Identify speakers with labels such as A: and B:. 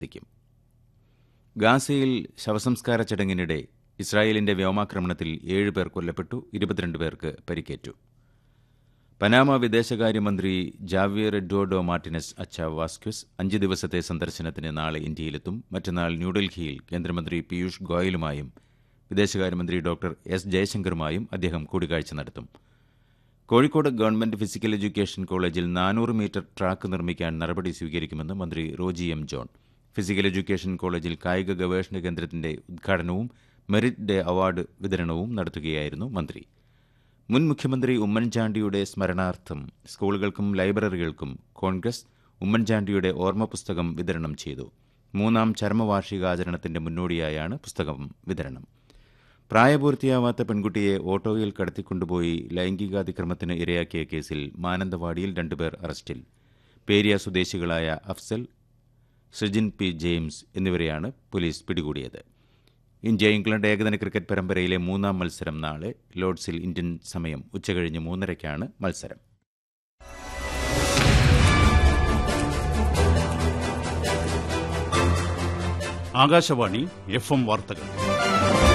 A: എത്തിക്കും ഗാസയിൽ ശവസംസ്കാര ചടങ്ങിനിടെ ഇസ്രായേലിന്റെ വ്യോമാക്രമണത്തിൽ ഏഴ് പേർ കൊല്ലപ്പെട്ടു ഇരുപത്തിരണ്ട് പേർക്ക് പരിക്കേറ്റു പനാമ വിദേശകാര്യമന്ത്രി Javier Eduardo Martinez Acha Vasquez അഞ്ച് ദിവസത്തെ സന്ദർശനത്തിന് നാളെ ഇന്ത്യയിലെത്തും മറ്റന്നാൾ ന്യൂഡൽഹിയിൽ കേന്ദ്രമന്ത്രി പീയൂഷ് ഗോയലുമായും വിദേശകാര്യമന്ത്രി ഡോക്ടർ എസ് ജയശങ്കറുമായും അദ്ദേഹം കൂടിക്കാഴ്ച നടത്തും കോഴിക്കോട് ഗവൺമെന്റ് ഫിസിക്കൽ എഡ്യൂക്കേഷൻ കോളേജിൽ നാനൂറ് മീറ്റർ ട്രാക്ക് നിർമ്മിക്കാൻ നടപടി സ്വീകരിക്കുമെന്ന് മന്ത്രി Roji M John physical education കോളേജിൽ കായിക ഗവേഷണ കേന്ദ്രത്തിന്റെ ഉദ്ഘാടനവും മെറിറ്റ് ഡേ അവാർഡ് വിതരണവും നടത്തുകയായിരുന്നു മന്ത്രി മുൻ മുഖ്യമന്ത്രി ഉമ്മൻചാണ്ടിയുടെ സ്മരണാർത്ഥം സ്കൂളുകൾക്കും ലൈബ്രറികൾക്കും കോൺഗ്രസ് ഉമ്മൻചാണ്ടിയുടെ ഓർമ്മ പുസ്തകം വിതരണം ചെയ്തു മൂന്നാം ചരമവാർഷികാചരണത്തിന്റെ മുന്നോടിയായാണ് പുസ്തകം വിതരണം പ്രായപൂർത്തിയാവാത്ത പെൺകുട്ടിയെ ഓട്ടോയിൽ കടത്തിക്കൊണ്ടുപോയി ലൈംഗികാതിക്രമത്തിന് ഇരയാക്കിയ കേസിൽ മാനന്തവാടിയിൽ രണ്ടുപേർ അറസ്റ്റിൽ പേരിയ സ്വദേശികളായ അഫ്സൽ സൃജിൻ പി ജെയിംസ് എന്നിവരെയാണ് പോലീസ് പിടികൂടിയത് ഇന്ത്യ ഇംഗ്ലണ്ട് ഏകദിന ക്രിക്കറ്റ് പരമ്പരയിലെ മൂന്നാം മത്സരം നാളെ ലോർഡ്സിൽ ഇന്ത്യൻ സമയം ഉച്ചകഴിഞ്ഞ് മൂന്നരയ്ക്കാണ് മത്സരം
B: ആകാശവാണി എഫ് എം വാർത്തകൾ